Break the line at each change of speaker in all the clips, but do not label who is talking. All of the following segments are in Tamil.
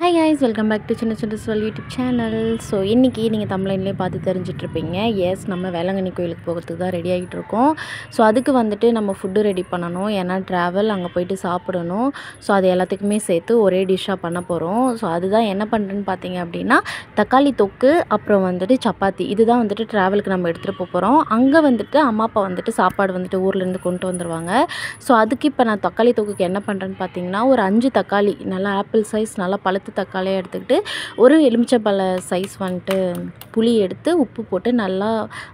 hi guys welcome back to சின்ன சின்ன சொல் யூடியூப் சேனல் ஸோ இன்றைக்கி நீங்கள் தமிழ்லேயே பார்த்து தெரிஞ்சிட்ருப்பீங்க எஸ் நம்ம வேளாங்கண்ணி கோயிலுக்கு போகிறதுக்கு தான் ரெடி ஆகிட்டு இருக்கோம் ஸோ அதுக்கு வந்துட்டு நம்ம ஃபுட்டு ரெடி பண்ணணும் ஏன்னா ட்ராவல் அங்கே போயிட்டு சாப்பிடணும் ஸோ அது எல்லாத்துக்குமே சேர்த்து ஒரே டிஷ்ஷாக பண்ண போகிறோம் ஸோ அதுதான் என்ன பண்ணுறேன்னு பார்த்தீங்க அப்படின்னா தக்காளி தொக்கு அப்புறம் வந்துட்டு சப்பாத்தி இதுதான் வந்துட்டு ட்ராவலுக்கு நம்ம எடுத்துகிட்டு போக போகிறோம் அங்கே வந்துட்டு அம்மா அப்பா வந்துட்டு சாப்பாடு வந்துட்டு ஊர்லேருந்து கொண்டு வந்துடுவாங்க ஸோ அதுக்கு இப்போ நான் தக்காளி தொக்குக்கு என்ன பண்ணுறேன்னு பார்த்தீங்கன்னா ஒரு அஞ்சு தக்காளி நல்லா ஆப்பிள் சைஸ் நல்லா பழுத்த தக்காளியாக எடுத்துக்கிட்டு ஒரு எலுமிச்சப்பழ சைஸ் வந்துட்டு புளி எடுத்து உப்பு போட்டு நல்லா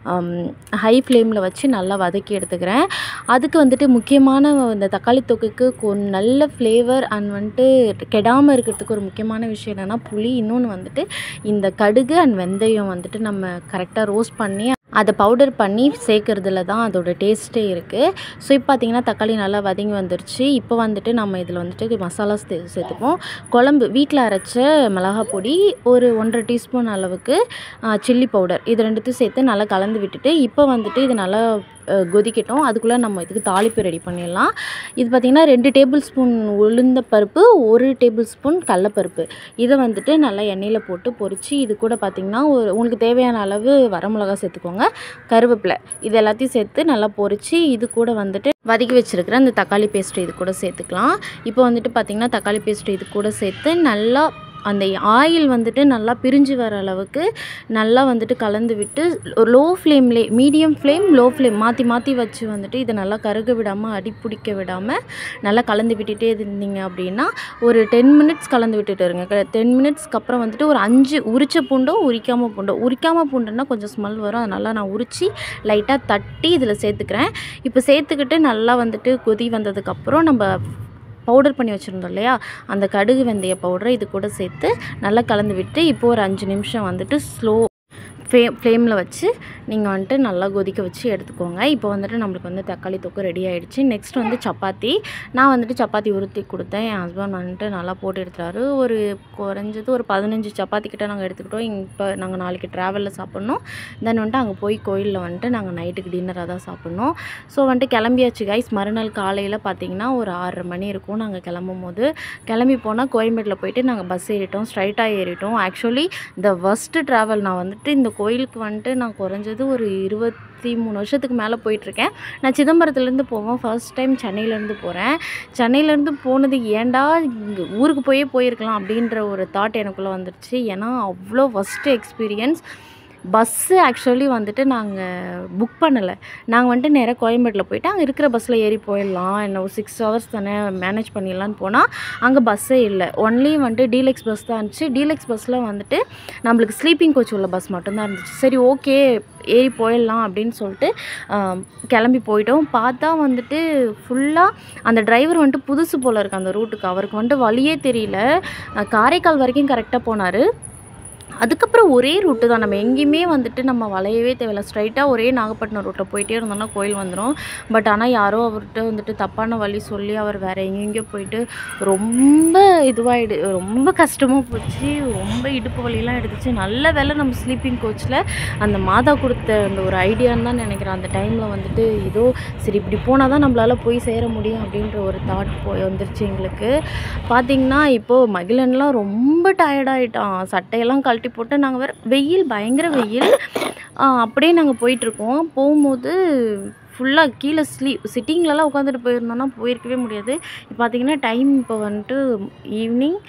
ஹை ஃப்ளேமில் வச்சு நல்லா வதக்கி எடுத்துக்கிறேன் அதுக்கு வந்துட்டு முக்கியமான இந்த தக்காளி தொக்குக்கு கொ நல்ல ஃப்ளேவர் அண்ட் வந்துட்டு கெடாமல் இருக்கிறதுக்கு ஒரு முக்கியமான விஷயம் என்னென்னா புளி இன்னொன்று வந்துட்டு இந்த கடுகு அண்ட் வெந்தயம் வந்துட்டு நம்ம கரெக்டாக ரோஸ்ட் பண்ணி அதை பவுடர் பண்ணி சேர்க்கறதுல தான் அதோட டேஸ்ட்டே இருக்குது ஸோ இப்போ பார்த்தீங்கன்னா தக்காளி நல்லா வதங்கி வந்துருச்சு இப்போ வந்துட்டு நம்ம இதில் வந்துட்டு மசாலா சே சேர்த்துப்போம் குழம்பு வீட்டில் அரைச்ச மிளகாய் பொடி ஒரு ஒன்றரை டீஸ்பூன் அளவுக்கு சில்லி பவுடர் இது ரெண்டுத்தையும் சேர்த்து நல்லா கலந்து விட்டுட்டு இப்போ வந்துட்டு இது நல்லா அஹ், கொதிக்கட்டும் அதுக்குள்ளே நம்ம இதுக்கு தாளிப்பு ரெடி பண்ணிடலாம் இது பார்த்திங்கன்னா ரெண்டு டேபிள் ஸ்பூன் உளுந்த பருப்பு ஒரு டேபிள் ஸ்பூன் கடலப்பருப்பு இதை வந்துட்டு நல்லா எண்ணெயில் போட்டு பொரித்து இது கூட பார்த்திங்கன்னா ஒரு உங்களுக்கு தேவையான அளவு வரமிளகா சேர்த்துக்கோங்க கருவேப்பிலை இது எல்லாத்தையும் சேர்த்து நல்லா பொரித்து இது கூட வந்துட்டு வதக்கி வச்சுருக்கிற அந்த தக்காளி பேஸ்ட் இது கூட சேர்த்துக்கலாம் இப்போ வந்துட்டு பார்த்திங்கன்னா தக்காளி பேஸ்ட் இது கூட சேர்த்து நல்லா அந்த ஆயில் வந்துட்டு நல்லா பிரிஞ்சு வர அளவுக்கு நல்லா வந்துட்டு கலந்து விட்டு ஒரு லோ ஃப்ளேம்லே மீடியம் ஃப்ளேம் லோ ஃப்ளேம் மாற்றி மாற்றி வச்சு வந்துட்டு இதை நல்லா கருக விடாமல் அடி பிடிக்க விடாமல் நல்லா கலந்து விட்டுட்டே இருந்தீங்க அப்படின்னா ஒரு டென் மினிட்ஸ் கலந்து விட்டுட்டு இருங்க டென் மினிட்ஸ்க்கு அப்புறம் வந்துட்டு ஒரு அஞ்சு உரிச்ச பூண்டோ உரிக்காமல் பூண்டோ உரிக்காமல் பூண்டுன்னா கொஞ்சம் ஸ்மெல் வரும் அதனால நான் உரித்து லைட்டாக தட்டி இதில் சேர்த்துக்கிறேன் இப்போ சேர்த்துக்கிட்டு நல்லா வந்துட்டு கொதி வந்ததுக்கப்புறம் நம்ம பவுடர் பண்ணி வச்சுருந்தோம் இல்லையா அந்த கடுகு வெந்தய பவுடரை இது கூட சேர்த்து நல்லா கலந்து விட்டு இப்போ ஒரு அஞ்சு நிமிஷம் வந்துட்டு ஸ்லோ ஃப்ளே ஃப்ளேமில் வச்சு நீங்கள் வந்துட்டு நல்லா கொதிக்க வச்சு எடுத்துக்கோங்க இப்போ வந்துட்டு நம்மளுக்கு வந்து தக்காளி தொக்கு ரெடி ஆகிடுச்சு நெக்ஸ்ட் வந்து சப்பாத்தி நான் வந்துட்டு சப்பாத்தி உருத்தி கொடுத்தேன் என் ஹஸ்பண்ட் வந்துட்டு நல்லா போட்டு எடுத்துட்டாரு ஒரு குறைஞ்சது ஒரு பதினஞ்சு சப்பாத்தி கிட்ட நாங்கள் எடுத்துக்கிட்டோம் இப்போ நாங்கள் நாளைக்கு ட்ராவலில் சாப்பிட்ணும் தென் வந்துட்டு அங்கே போய் கோயிலில் வந்துட்டு நாங்கள் நைட்டுக்கு டின்னராக தான் சாப்பிட்ணும் ஸோ வந்துட்டு கிளம்பியாச்சு கைஸ் மறுநாள் காலையில் பார்த்தீங்கன்னா ஒரு ஆறரை மணி இருக்கும் நாங்கள் கிளம்பும் போது கிளம்பி போனால் கோயம்பேட்டில் போயிட்டு நாங்கள் பஸ் ஏறிட்டோம் ஸ்ட்ரைட்டாக ஏறிட்டோம் ஆக்சுவலி இந்த ஃபஸ்ட்டு ட்ராவல் நான் வந்துட்டு இந்த கோயிலுக்கு வந்துட்டு நான் குறைஞ்சது ஒரு இருபத்தி மூணு வருஷத்துக்கு மேலே போயிட்டுருக்கேன் நான் சிதம்பரத்துலேருந்து போவேன் ஃபர்ஸ்ட் டைம் சென்னையிலேருந்து போகிறேன் சென்னையிலேருந்து போனது ஏன்டா இங்கே ஊருக்கு போயே போயிருக்கலாம் அப்படின்ற ஒரு தாட் எனக்குள்ளே வந்துருச்சு ஏன்னா அவ்வளோ ஃபஸ்ட்டு எக்ஸ்பீரியன்ஸ் பஸ்ஸு ஆக்சுவலி வந்துட்டு நாங்கள் புக் பண்ணலை நாங்கள் வந்துட்டு நேராக கோயம்பேட்டில் போயிட்டு அங்கே இருக்கிற பஸ்ஸில் ஏறி போயிடலாம் என்ன ஒரு சிக்ஸ் ஹவர்ஸ் தானே மேனேஜ் பண்ணிடலான்னு போனால் அங்கே பஸ்ஸே இல்லை ஒன்லி வந்துட்டு டீலக்ஸ் பஸ் தான் இருந்துச்சு டீலக்ஸ் பஸ்ஸில் வந்துட்டு நம்மளுக்கு ஸ்லீப்பிங் கோச் உள்ள பஸ் மட்டும்தான் இருந்துச்சு சரி ஓகே ஏறி போயிடலாம் அப்படின்னு சொல்லிட்டு ஆம், கிளம்பி போயிட்டோம் பார்த்தா வந்துட்டு ஃபுல்லாக அந்த டிரைவர் வந்துட்டு புதுசு போல் இருக்கு அந்த ரூட்டுக்கு அவருக்கு வந்துட்டு வழியே தெரியல அஹ், காரைக்கால் வரைக்கும் கரெக்டாக போனார் அதுக்கப்புறம் ஒரே ரூட்டு தான் நம்ம எங்கேயுமே வந்துட்டு நம்ம வளையவே தேவையில்ல ஸ்ட்ரைட்டாக ஒரே நாகப்பட்டினம் ரூட்டில் போயிட்டே இருந்தோம்னா கோயில் வந்துடும் பட் ஆனால் யாரோ அவர்கிட்ட வந்துட்டு தப்பான வழி சொல்லி அவர் வேறு எங்கெங்கேயோ போயிட்டு ரொம்ப இதுவாகிடு ரொம்ப கஷ்டமாக போச்சு ரொம்ப இடுப்பு வலியெல்லாம் எடுத்துச்சு நல்ல வேளை நம்ம ஸ்லீப்பிங் கோச்சில் அந்த மாதா கொடுத்த அந்த ஒரு ஐடியான்னு தான் நினைக்கிறேன் அந்த டைமில் வந்துட்டு ஏதோ சரி இப்படி போனால் தான் நம்மளால் போய் சேர முடியும் அப்படின்ற ஒரு தாட் போய் வந்துருச்சு எங்களுக்கு பார்த்தீங்கன்னா இப்போது மகிழன்லாம் ரொம்ப டயர்டாயிட்டான் சட்டையெல்லாம் கழட்டி போட்டு நாங்கள் வேறு வெயில் பயங்கர வெயில் ஆ, அப்படியே நாங்கள் போயிட்டுருக்கோம் போகும்போது ஃபுல்லாக கீழே ஸ்லீ சிட்டிங்லலாம் உட்காந்துட்டு போயிருந்தோம்னா போயிருக்கவே முடியாது இப்போ பார்த்தீங்கன்னா டைம் இப்போ வந்துட்டு ஈவினிங்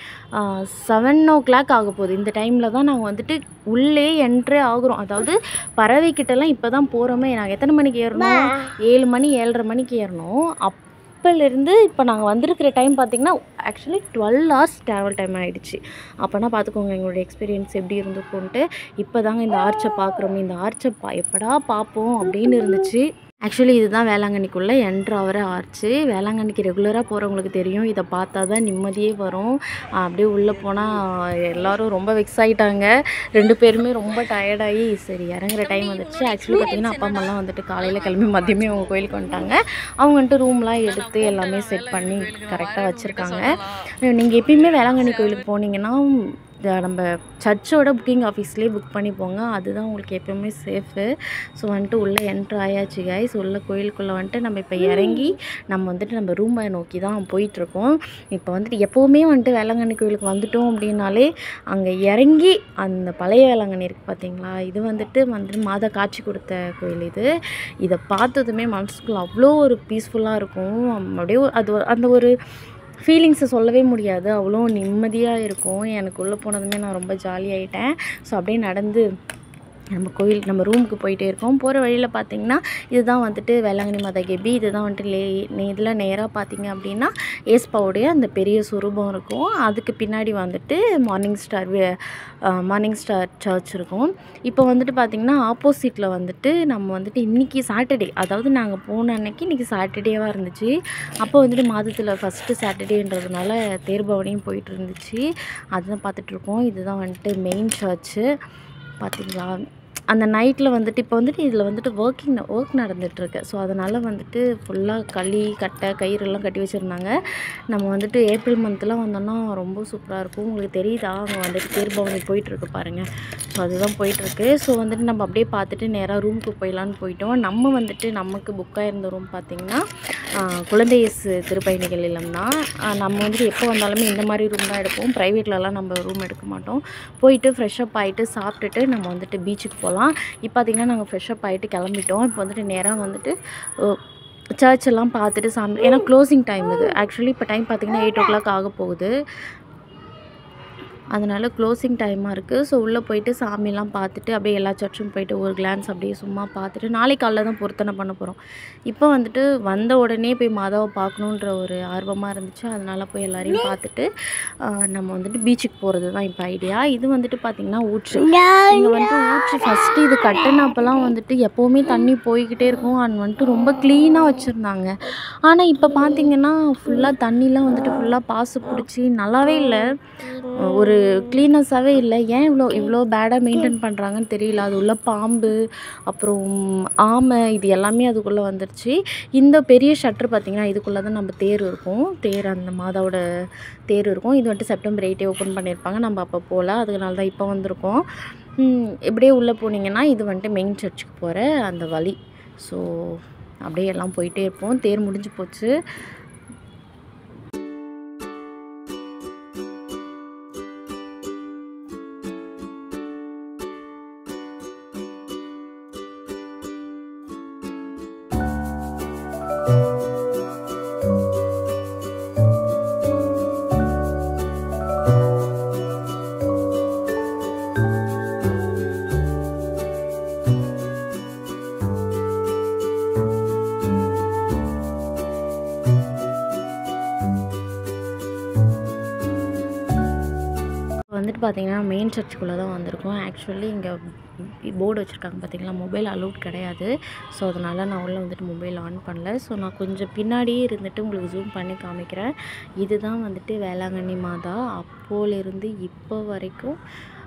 செவன் ஓ கிளாக் ஆக போகுது இந்த டைமில் தான் நாங்கள் வந்துட்டு உள்ளே என்ட்ரே ஆகுறோம் அதாவது பறவைக்கிட்டலாம் இப்போ தான் போகிறோமே நாங்கள் எத்தனை மணிக்கு ஏறணும் ஏழு மணி ஏழரை மணிக்கு ஏறணும் அப்போலேருந்து இப்போ நாங்கள் வந்திருக்கிற டைம் பார்த்திங்கன்னா actually twelve hours travel time ஆகிடுச்சு அப்போனா பார்த்துக்கோங்க எங்களுடைய எக்ஸ்பீரியன்ஸ் எப்படி இருந்துக்கும்ன்ட்டு இப்போ தாங்க இந்த ஆர்ச்சை பார்க்குறோமே இந்த ஆர்ச்சை பா எப்படா பார்ப்போம் அப்படின்னு இருந்துச்சு ஆக்சுவலி இதுதான் வேளாங்கண்ணிக்குள்ளே என்ட்ரு ஆகிற ஆர்ச்சு வேளாங்கண்ணிக்கு ரெகுலராக போகிறவங்களுக்கு தெரியும் இதை பார்த்தா தான் நிம்மதியே வரும் அப்படியே உள்ளே போனால் எல்லாரும் ரொம்ப வெக்ஸ் ஆகிட்டாங்க ரெண்டு பேருமே ரொம்ப டயர்டாகி சரி இறங்குற டைம் வந்துடுச்சு ஆக்சுவலி பார்த்தீங்கன்னா அப்பா அம்மாலாம் வந்துட்டு காலையில் கிளம்பி மதியமே அவங்க கோயிலுக்கு வந்துட்டாங்க அவங்க வந்துட்டு ரூம்லாம் எடுத்து எல்லாமே செட் பண்ணி கரெக்டாக வச்சுருக்காங்க நீங்கள் எப்பயுமே வேளாங்கண்ணி கோயிலுக்கு போனீங்கன்னா த- நம்ம சர்ச்சோட புக்கிங் ஆஃபீஸ்லேயே புக் பண்ணி போங்க அதுதான் உங்களுக்கு எப்போவுமே சேஃபு ஸோ வந்துட்டு உள்ளே என்ட்ரு ஆயாச்சு கைஸ் உள்ள கோயிலுக்குள்ளே வந்துட்டு நம்ம இப்போ இறங்கி நம்ம வந்துட்டு நம்ம ரூமை நோக்கி தான் போயிட்டுருக்கோம் இப்போ வந்துட்டு எப்போவுமே வந்துட்டு வேளாங்கண்ணி கோயிலுக்கு வந்துட்டோம் அப்படின்னாலே அங்கே இறங்கி அந்த பழைய வேளாங்கண்ணி இருக்குது பார்த்தீங்களா இது வந்துட்டு வந்துட்டு மாதா காட்சி கொடுத்த கோயில் இது இதை பார்த்ததுமே மனசுக்குள்ள அவ்வளோ ஒரு பீஸ்ஃபுல்லாக இருக்கும் அப்படியே அது ஒரு- அந்த ஒரு ஃபீலிங்ஸை சொல்லவே முடியாது அவ்வளோ நிம்மதியாக இருக்கும் எனக்கு உள்ளே போனதுமே நான் ரொம்ப ஜாலியாயிட்டேன் ஸோ அப்படியே நடந்து நம்ம கோயில் நம்ம ரூமுக்கு போயிட்டே இருக்கோம் போகிற வழியில் பார்த்தீங்கன்னா இதுதான் வந்துட்டு வேளாங்கண்ணி மாதா கெபி இதுதான் வந்துட்டு லே இதில் நேராக பார்த்தீங்க அப்படின்னா ஏஸ்பாவுடைய அந்த பெரிய சுரூபம் இருக்கும் அதுக்கு பின்னாடி வந்துட்டு morning star morning star church இருக்கும் இப்போ வந்துட்டு பார்த்திங்கன்னா ஆப்போசிட்டில் வந்துட்டு நம்ம வந்துட்டு இன்றைக்கி சாட்டர்டே அதாவது நாங்கள் போன அன்னைக்கு இன்றைக்கி சாட்டர்டேவாக இருந்துச்சு அப்போ வந்துட்டு மாதத்தில் ஃபஸ்ட்டு சாட்டர்டேன்றதுனால தேர்பவனியும் போயிட்டு இருந்துச்சு அதுதான் பார்த்துட்ருக்கோம் இதுதான் வந்துட்டு மெயின் சர்ச்சு பார்த்தீங்களா அந்த நைட்டில் வந்துட்டு இப்போ வந்துட்டு இதில் வந்துட்டு ஒர்க்கிங் ஒர்க் நடந்துகிட்ருக்கு ஸோ அதனால் வந்துட்டு ஃபுல்லாக களி கட்டை கயிறெல்லாம் கட்டி வச்சுருந்தாங்க நம்ம வந்துட்டு ஏப்ரல் மந்த்லாம் வந்தோம்னா ரொம்ப சூப்பராக இருக்கும் உங்களுக்கு தெரியுதா அங்கே வந்துட்டு தேர்பவனி போயிட்டுருக்கு பாருங்கள் ஸோ அதுதான் போயிட்டுருக்கு ஸோ வந்துட்டு நம்ம அப்படியே பார்த்துட்டு நேராக ரூமுக்கு போயிடலான்னு போயிட்டோம் நம்ம வந்துட்டு நமக்கு புக்காக இருந்த ரூம் பார்த்திங்கன்னா ஆஹ், குழந்தை இயேசு திருப்பயணிகள் இல்லம் தான் ஆஹ், நம்ம வந்துட்டு எப்போ வந்தாலுமே இந்த மாதிரி ரூம் தான் எடுப்போம் ப்ரைவேட்லலாம் நம்ம ரூம் எடுக்க மாட்டோம் போயிட்டு ஃப்ரெஷ்அப் ஆகிட்டு சாப்பிட்டுட்டு நம்ம வந்துட்டு பீச்சுக்கு போகலாம் இப்போ பார்த்திங்கன்னா நாங்கள் ஃப்ரெஷ்அப் ஆகிட்டு கிளம்பிட்டோம் இப்போ வந்துட்டு நேராக வந்துட்டு சர்ச் எல்லாம் பார்த்துட்டு சாமி ஏன்னா க்ளோசிங் டைம் இது ஆக்சுவலி இப்போ டைம் பார்த்திங்கன்னா எயிட் ஓ கிளாக் ஆக போகுது அதனால் க்ளோசிங் டைமாக இருக்குது ஸோ உள்ளே போயிட்டு சாமிலாம் பார்த்துட்டு அப்படியே எல்லா சர்ச்சும் போயிட்டு ஒரு கிளான்ஸ் அப்படியே சும்மா பார்த்துட்டு நாளைக்கு காலைல தான் பொருத்தனை பண்ண போகிறோம் இப்போ வந்துட்டு வந்த உடனே போய் மாதாவை பார்க்கணுன்ற ஒரு ஆர்வமாக இருந்துச்சு அதனால் போய் எல்லாரையும் பார்த்துட்டு ஆஹ், நம்ம வந்துட்டு பீச்சுக்கு போகிறது தான் இப்போ ஐடியா இது வந்துட்டு பார்த்திங்கன்னா ஊற்று இங்கே வந்துட்டு ஊற்று ஃபஸ்ட்டு இது கட்டினப்பெல்லாம் வந்துட்டு எப்போவுமே தண்ணி போய்கிட்டே இருக்கும் அண்ட் வந்துட்டு ரொம்ப க்ளீனாக வச்சுருந்தாங்க ஆனால் இப்போ பார்த்தீங்கன்னா ஃபுல்லாக தண்ணிலாம் வந்துட்டு ஃபுல்லாக பாசு பிடிச்சி நல்லாவே இல்லை ஒரு க்ளீனஸாகவே இல்லை ஏன் இவ்வளோ இவ்வளோ பேடாக மெயின்டைன் பண்ணுறாங்கன்னு தெரியல அது உள்ள பாம்பு அப்புறம் ஆமை இது எல்லாமே அதுக்குள்ளே வந்துருச்சு இந்த பெரிய ஷட்டர் பார்த்திங்கன்னா இதுக்குள்ளே தான் நம்ம தேர் இருக்கும் தேர் அந்த மாதாவோட தேர் இருக்கும் இது வந்துட்டு செப்டம்பர் எயிட்டே ஓப்பன் பண்ணியிருப்பாங்க நம்ம அப்போ போகல அதனால தான் இப்போ வந்திருக்கோம் ம், இப்படியே உள்ளே போனீங்கன்னா இது வந்துட்டு மெயின் சர்ச்சுக்கு போகிற அந்த வழி ஸோ அப்படியே எல்லாம் போயிட்டே இருப்போம் தேர் முடிஞ்சு போச்சு இப்போ வந்துட்டு பார்த்தீங்கன்னா மெயின் சர்ச்சுக்குள்ளே தான் வந்திருக்கோம் ஆக்சுவலி இங்கே போர்டு வச்சுருக்காங்க பார்த்தீங்களா மொபைல் அலௌட் கிடையாது ஸோ அதனால் நான் உள்ளே வந்துட்டு மொபைல் ஆன் பண்ணல ஸோ நான் கொஞ்சம் பின்னாடியே இருந்துட்டு உங்களுக்கு ஜூம் பண்ணி காமிக்கிறேன் இதுதான் வந்துட்டு வேளாங்கண்ணி மாதா அப்போலேருந்து இப்போ வரைக்கும்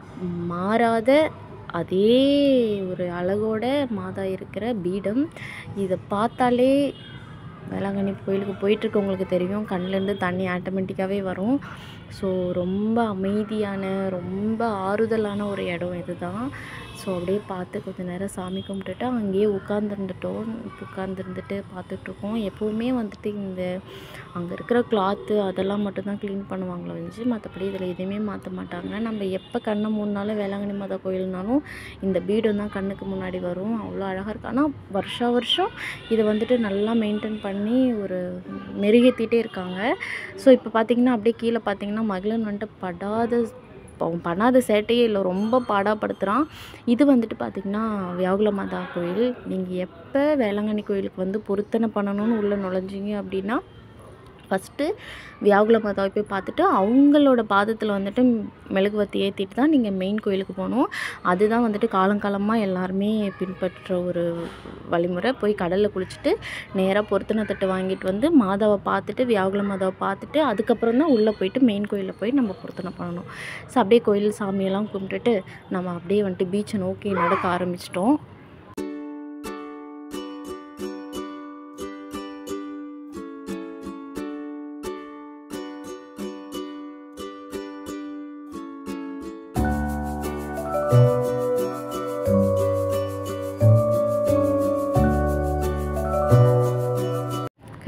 மாறாத அதே ஒரு அழகோட மாதா இருக்கிற பீடம் இதை பார்த்தாலே வேளாங்கண்ணி கோயிலுக்கு போயிட்டுருக்கவங்களுக்கு தெரியும் கண்ணுலேருந்து தண்ணி ஆட்டோமேட்டிக்காகவே வரும் ஸோ ரொம்ப அமைதியான ரொம்ப ஆறுதலான ஒரு இடம் இதுதான் ஸோ அப்படியே பார்த்து கொஞ்ச நேரம் சாமி கும்பிட்டுட்டு அங்கேயே உட்காந்துருந்துட்டோம் உட்காந்துருந்துட்டு பார்த்துட்ருக்கோம் எப்போவுமே வந்துட்டு இந்த அங்கே இருக்கிற கிளாத்து அதெல்லாம் மட்டும்தான் க்ளீன் பண்ணுவாங்களே வந்துச்சு மற்றபடி இதில் எதுவுமே மாற்ற மாட்டாங்க நம்ம எப்போ கண்ணை மூணுனாலும் வேளாங்கண்ணி மாதா கோயில்னாலும் இந்த பீடம் தான் கண்ணுக்கு முன்னாடி வரும் அவ்வளோ அழகாக இருக்கு ஆனால் வருஷா வருஷம் இதை வந்துட்டு நல்லா மெயின்டைன் பண்ணி ஒரு மெருகேற்றிட்டே இருக்காங்க ஸோ இப்போ பார்த்தீங்கன்னா அப்படியே கீழே பார்த்தீங்கன்னா மகிழன் வந்துட்டு படாத அவன் பண்ணாத சேட்டையே இல்லை ரொம்ப பாடாப்படுத்துகிறான் இது வந்துட்டு பார்த்திங்கன்னா வியாகுல மாதா கோயில் நீங்கள் எப்போ வேளாங்கண்ணி கோயிலுக்கு வந்து பொருத்தனை பண்ணணும்னு உள்ளே நுழைஞ்சிங்க அப்படின்னா ஃபஸ்ட்டு வியாகுல மாதாவை போய் பார்த்துட்டு அவங்களோட பாதத்தில் வந்துட்டு மெழுகுவர்த்தி ஏற்றிட்டு தான் நீங்கள் மெயின் கோயிலுக்கு போகணும் அதுதான் வந்துட்டு காலங்காலமாக எல்லாருமே பின்பற்ற ஒரு வழிமுறை போய் கடலில் குளிச்சுட்டு நேராக பொருத்தனை தட்டு வாங்கிட்டு வந்து மாதாவை பார்த்துட்டு வியாகுல மாதாவை பார்த்துட்டு அதுக்கப்புறம் தான் உள்ளே போயிட்டு மெயின் கோயிலில் போய் நம்ம பொருத்தனை பண்ணணும் ஸோ அப்படியே கோயில் சாமியெல்லாம் கும்பிட்டுட்டு நம்ம அப்படியே வந்துட்டு பீச்சை நோக்கி நடக்க ஆரம்பிச்சிட்டோம்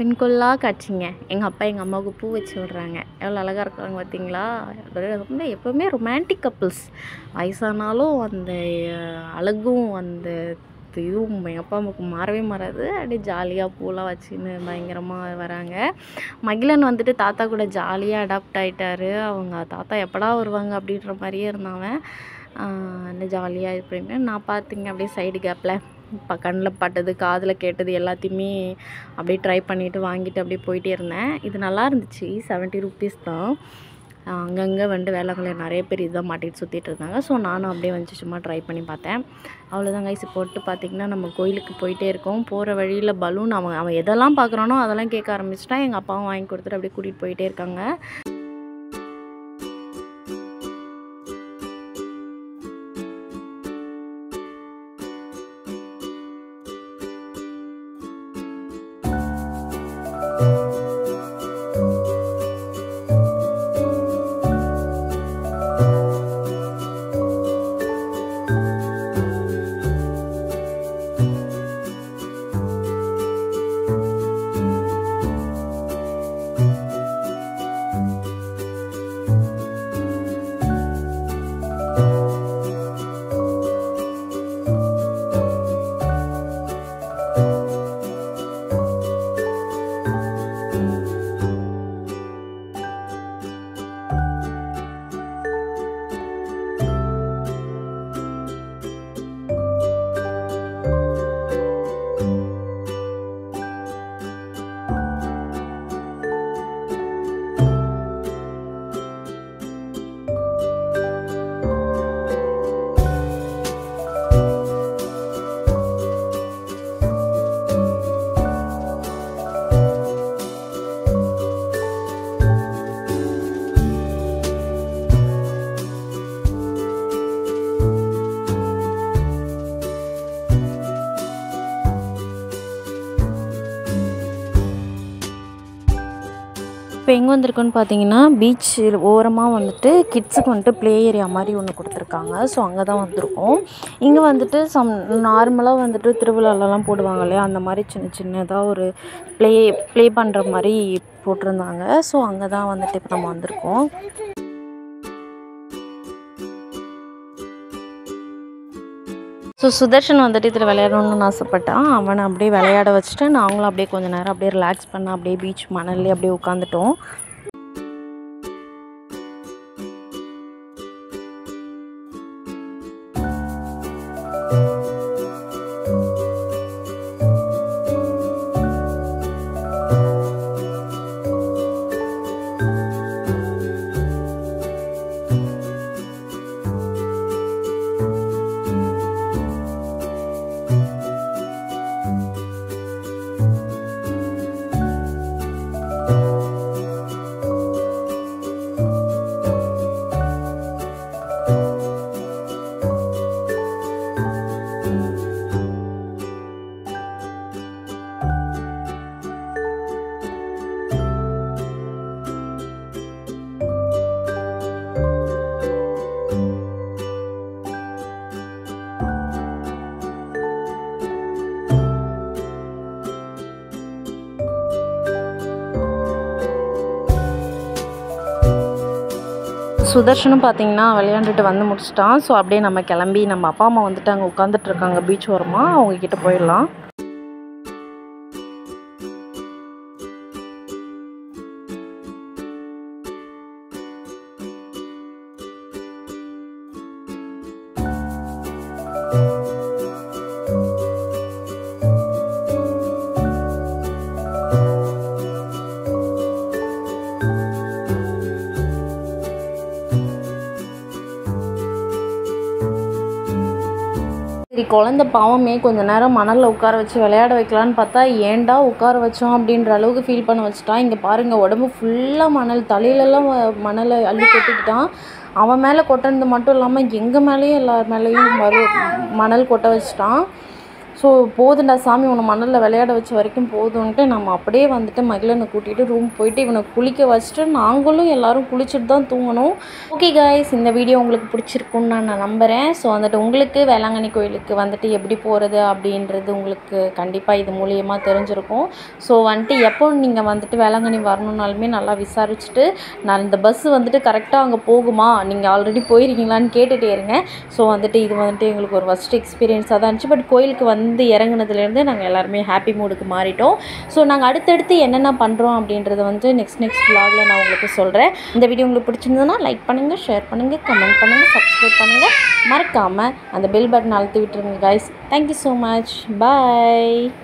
கண்கொள்ளா காட்சிங்க எங்கள் அப்பா எங்கள் அம்மாவுக்கு பூ வச்சு விட்றாங்க எவ்வளோ அழகாக இருக்காங்க பார்த்தீங்களா ரொம்ப எப்போவுமே ரொமான்டிக் கப்புள்ஸ் வயசானாலும் அந்த அஹ், அழகும் அந்த இதுவும் எங்கள் அப்பா அம்மாவுக்கு மாறவே மாறாது அப்படியே ஜாலியாக பூலாம் வச்சுன்னு பயங்கரமாக வராங்க மகிழன் வந்துட்டு தாத்தா கூட ஜாலியாக அடாப்ட் ஆகிட்டாரு அவங்க தாத்தா எப்படா வருவாங்க அப்படின்ற மாதிரியே இருந்தாவன் இந்த ஜாலியாக இப்படின்னு நான் பார்த்துங்க அப்படியே சைடு கேப்பில் இப்போ கண்ணில் பட்டது காதில் கேட்டது எல்லாத்தையுமே அப்படியே ட்ரை பண்ணிவிட்டு வாங்கிட்டு அப்படியே போயிட்டே இருந்தேன் இது நல்லா இருந்துச்சு செவன்ட்டி ருபீஸ் தான் அங்கங்கே வந்து வேளாங்கல்ல நிறைய பேர் இதுதான் மாட்டிட்டு சுற்றிட்டு இருந்தாங்க ஸோ நானும் அப்படியே வந்து சும்மா ட்ரை பண்ணி பார்த்தேன் அவ்வளோதான் கைஸ் போட்டு பார்த்திங்கன்னா நம்ம கோயிலுக்கு போயிட்டே இருக்கோம் போகிற வழியில் பலூன் அவன் அவன் எதெல்லாம் பார்க்குறானோ அதெல்லாம் கேட்க ஆரம்பிச்சிட்டான் எங்கள் அப்பாவும் வாங்கி கொடுத்துட்டு அப்படியே கூட்டிகிட்டு போயிட்டே இருக்காங்க இப்போ எங்கே வந்திருக்கோன்னு பார்த்தீங்கன்னா பீச் ஓரமாக வந்துட்டு கிட்ஸுக்கு வந்துட்டு ப்ளே ஏரியா மாதிரி ஒன்று கொடுத்துருக்காங்க ஸோ அங்கே தான் வந்திருக்கோம் இங்கே வந்துட்டு சம் நார்மலாக வந்துட்டு திருவிழாலலாம் போடுவாங்க இல்லையா அந்த மாதிரி சின்ன சின்னதாக ஒரு ப்ளே ப்ளே பண்ணுற மாதிரி போட்டிருந்தாங்க ஸோ அங்கே தான் வந்துட்டு இப்போ நம்ம வந்திருக்கோம் ஸோ சுதர்ஷன் வந்துட்டு இதில் விளையாடணும்னு ஆசைப்பட்டான் அவனை அப்படியே விளையாட வச்சுட்டு நாங்களும் அப்படியே கொஞ்ச நேரம் அப்படியே ரிலாக்ஸ் பண்ண அப்படியே பீச் மணல்லே அப்படியே உட்காந்துட்டோம் சுதர்ஷனும் பார்த்தீங்கன்னா விளையாண்டுட்டு வந்து முடிச்சிட்டான் ஸோ அப்படியே நம்ம கிளம்பி நம்ம அப்பா அம்மா வந்துட்டு அங்கே உட்காந்துட்டு இருக்காங்க பீச் ஓரமாக அவங்க கிட்ட போயிடலாம் சரி குழந்த பாவமே கொஞ்ச நேரம் மணலில் உட்கார வச்சு விளையாட வைக்கலான்னு பார்த்தா ஏன்டா உட்கார வச்சோம் அப்படின்ற அளவுக்கு ஃபீல் பண்ண வச்சுட்டான் இங்கே பாருங்கள் உடம்பு ஃபுல்லாக மணல் தலையிலலாம் வ- மணலை அள்ளி கொட்டிக்கிட்டான் அவன் மேலே கொட்டினது மட்டும் இல்லாமல் எங்கள் மேலேயும் எல்லார் மேலேயும் மறு மணல் கொட்ட வச்சுட்டான் ஸோ ஸோ போதுண்டா சாமி உன்னை மணலில் விளையாட வச்ச வரைக்கும் போதும்ன்ட்டு நம்ம அப்படியே வந்துட்டு மகிழனை கூட்டிகிட்டு ரூம் போயிட்டு இவனை குளிக்க வச்சுட்டு நாங்களும் எல்லாரும் குளிச்சுட்டு தான் தூங்கணும் ஓகே காய்ஸ் இந்த வீடியோ உங்களுக்கு பிடிச்சிருக்குன்னு நான் நான் நம்புகிறேன் ஸோ வந்துட்டு உங்களுக்கு வேளாங்கண்ணி கோயிலுக்கு வந்துட்டு எப்படி போகிறது அப்படின்றது உங்களுக்கு கண்டிப்பாக இது மூலியமாக தெரிஞ்சிருக்கும் ஸோ வந்துட்டு எப்போ நீங்கள் வந்துட்டு வேளாங்கண்ணி வரணுன்னாலுமே நல்லா விசாரிச்சுட்டு நான் இந்த பஸ் வந்துட்டு கரெக்டாக அங்கே போகுமா நீங்கள் ஆல்ரெடி போயிருக்கீங்களான்னு கேட்டுகிட்டே இருங்க ஸோ வந்துட்டு இது வந்துட்டு எங்களுக்கு ஒரு ஃபஸ்ட் எக்ஸ்பீரியன்ஸாக தான் இருந்துச்சு பட் கோயிலுக்கு வந்து இறங்குனதுலேருந்து நாங்கள் எல்லாருமே ஹாப்பி மூடுக்கு மாறிட்டோம் ஸோ நாங்கள் அடுத்தடுத்து என்னென்ன பண்ணுறோம் அப்படின்றத வந்து நெக்ஸ்ட் நெக்ஸ்ட் vlogல நான் உங்களுக்கு சொல்கிறேன் இந்த வீடியோ உங்களுக்கு பிடிச்சிருந்ததுன்னா லைக் பண்ணுங்கள் ஷேர் பண்ணுங்கள் கமெண்ட் பண்ணுங்கள் சப்ஸ்கிரைப் பண்ணுங்கள் மறக்காமல் அந்த பெல் பட்டன் அழுத்தி விட்டுருங்க guys தேங்க்யூ ஸோ மச் பாய்